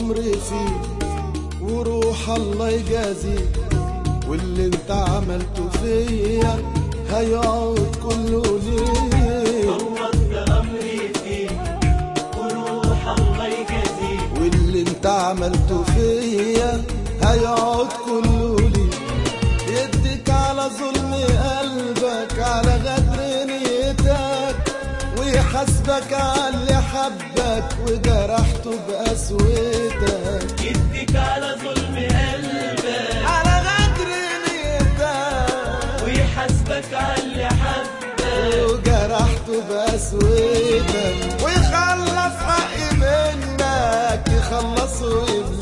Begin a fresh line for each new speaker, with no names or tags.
امري فيك وروح الله يجازيك واللي انت عملته فيا هيقعد كله ليك
فوضت أمري فيك وروح الله يجازيك
واللي انت عملته فيا هيقعد كله ليك يديك على ظلم قلبك على غدر نيتك ويحاسبك على اللي حبك وجرحته بقسوتك
يديك على ظلم قلبك
على غدر نيتك
ويحاسبك على اللي حبك
وجرحته بقسوتك ويخلص حقي منك يخلصه ويبلغ